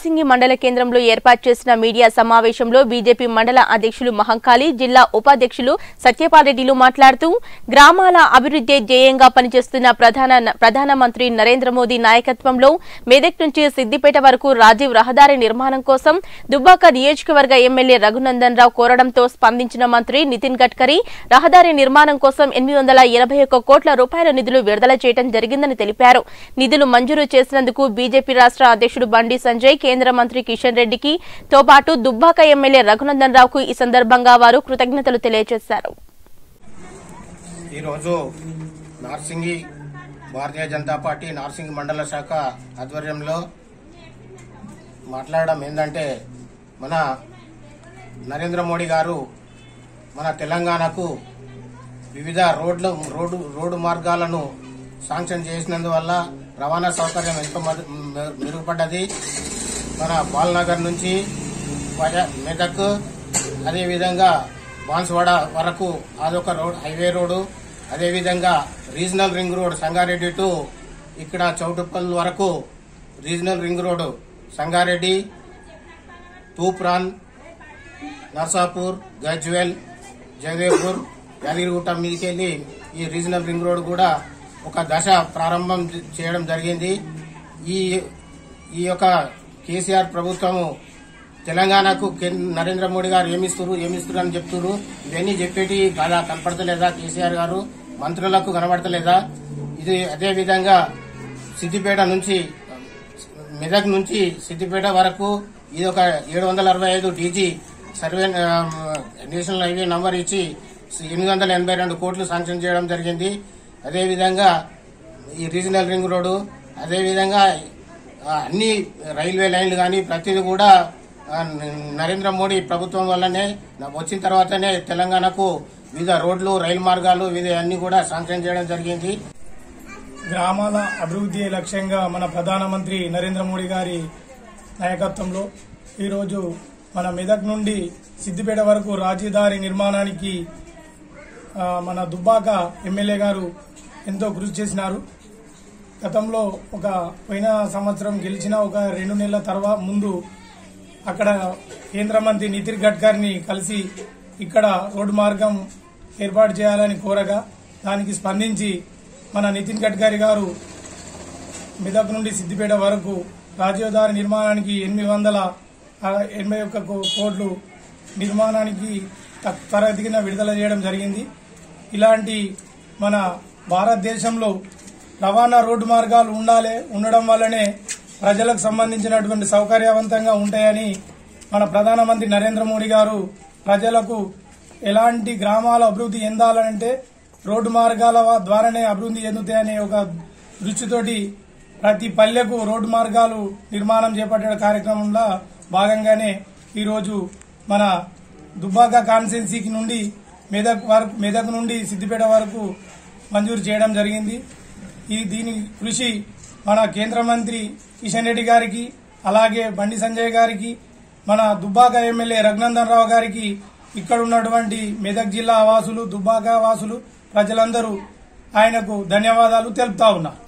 నార్సింగి మండల కేంద్రంలో ఏర్పాటు చేసిన మీడియా సమావేశంలో బీజేపీ మండల అధ్యక్షులు మహంకాళి జిల్లా ఉపాధ్యక్షులు సత్యపాల్ రెడ్డిలు మాట్లాడుతూ గ్రామాల అభివృద్ధి ధ్యేయంగా పనిచేస్తున్న ప్రధాన ప్రధానమంత్రి నరేంద్ర మోదీ నాయకత్వంలో మెదక్ నుంచి సిద్దిపేట వరకు రాజీవ్ రహదారి నిర్మాణం కోసం దుబ్బాక నియోజకవర్గ ఎమ్మెల్యే రఘునందన్ రావు కోరడంతో స్పందించిన మంత్రి నితిన్ గడ్కరీ రహదారి నిర్మాణం కోసం ఎనిమిది వందల ఎనభై ఒక్క కోట్ల రూపాయల నిధులు విడుదల చేయడం జరిగిందని తెలిపారు నిధులు మంజూరు చేసినందుకు బీజేపీ రాష్ట్ర అధ్యక్షుడు బండి సంజయ్ కేంద్ర మంత్రి కిషన్ రెడ్డికి తో పాటు దుబ్బాక ఎమ్మెల్యే రఘునందన్ రావుకు ఈ సందర్భంగా వారు కృతజ్ఞతలు తెలియజేశారు ఈరోజు నార్సింగి భారతీయ జనతా పార్టీ నార్సింగి మండల శాఖ ఆధ్వర్యంలో మాట్లాడడం ఏంటంటే మన నరేంద్ర మోడీ గారు మన తెలంగాణకు వివిధ రోడ్లు రోడ్డు రోడ్డు మార్గాలను శాంక్షన్ చేసినందువల్ల రవాణా సౌకర్యం ఎంతో మరు- మె- మెరుగుపడ్డది మన బాల్నగర్ నుంచి వయ- మెదక్ అదేవిధంగా బాన్స్వాడ వరకు అదొక రోడ్ హైవే రోడ్డు అదేవిధంగా regional ring road Sangareddy to ఇక్కడ చౌటుప్పల్ వరకు regional ring road Sangareddy Toopran Narsapur Gajwel Jagdevpur Yadagirigutta మీదకెళ్లి ఈ రీజనల్ రింగ్ రోడ్ కూడా ఒక దశ ప్రారంభం చేయడం జరిగింది ఈ ఈ యొక్క కేసీఆర్ ప్రభుత్వము తెలంగాణకు కేం- నరేంద్ర మోడీ గారు ఏమిస్తున్నారు ఏమిస్తున్నారు అని చెప్తున్నారు ఇవన్నీ చెప్పేటి బాగా కనపడతలేదా కేసీఆర్ గారు మంత్రులకు కనబడతలేదా ఇది అదే విధంగా సిద్దిపేట నుంచి మెదక్ నుంచి సిద్దిపేట వరకు ఇది ఒక ఏడు వందల అరవై ఐదు డీజీ సర్వే ఆ, నేషనల్ హైవే నంబర్ ఇచ్చి ఎనిమిది వందల ఎనభై రెండు కోట్లు శాంక్షన్ చేయడం జరిగింది అదేవిధంగా ఈ రీజనల్ రింగ్ రోడ్డు అదేవిధంగా ఆ, అన్ని రైల్వే లైన్లు కానీ ప్రతిదీ కూడా ఆ, నరేంద్ర మోడీ ప్రభుత్వం వల్లనే వచ్చిన తర్వాతనే తెలంగాణకు వివిధ రోడ్లు రైలు మార్గాలు వివిధ అన్ని కూడా శాంక్షన్ చేయడం జరిగింది గ్రామాల అభివృద్ధి లక్ష్యంగా మన ప్రధానమంత్రి నరేంద్ర మోడీ గారి నాయకత్వంలో ఈరోజు మన మెదక్ నుండి సిద్దిపేట వరకు రాజధాని నిర్మాణానికి ఆ, మన దుబ్బాక ఎమ్మెల్యే గారు ఎంతో కృషి చేసినారు గతంలో ఒక పోయిన సంవత్సరం గెలిచిన ఒక రెండు నెలల తర్వాత ముందు అక్కడ కేంద్ర మంత్రి నితిన్ గడ్కర్ని కలిసి ఇక్కడ రోడ్డు మార్గం ఏర్పాటు చేయాలని కోరగా దానికి స్పందించి మన నితిన్ గడ్కరీ గారు మెదక్ నుండి సిద్దిపేట వరకు రాజీవదారి నిర్మాణానికి ఎనిమిది వందల ఎనభై ఒక్క కో- కోట్లు నిర్మాణానికి త- త్వరగతిన విడుదల చేయడం జరిగింది ఇలాంటి మన భారతదేశంలో రవాణా రోడ్డు మార్గాలు ఉండాలి ఉండడం వల్లనే ప్రజలకు సంబంధించినటువంటి సౌకర్యవంతంగా ఉంటాయని మన ప్రధానమంత్రి నరేంద్ర మోడీ గారు ప్రజలకు ఎలాంటి గ్రామాల అభివృద్ధి చెందాలంటే రోడ్డు మార్గాల ద్వారానే అభివృద్ధి చెందుతాయనే ఒక దృష్టితోటి ప్రతి పల్లెకు రోడ్డు మార్గాలు నిర్మాణం చేపట్టే కార్యక్రమంలో భాగంగానే ఈరోజు మన దుబ్బాక కాన్స్టెన్సీకి నుండి మెదక్ వరకు మెదక్ నుండి సిద్దిపేట వరకు మంజూరు చేయడం జరిగింది ఈ దీని కృషి మన కేంద్ర మంత్రి కిషన్ రెడ్డి గారికి అలాగే బండి సంజయ్ గారికి మన దుబ్బాక ఎమ్మెల్యే రఘునందన్ రావు గారికి ఇక్కడ ఉన్నటువంటి మెదక్ జిల్లా వాసులు దుబ్బాక వాసులు ప్రజలందరూ ఆయనకు ధన్యవాదాలు తెలుపుతా ఉన్నారు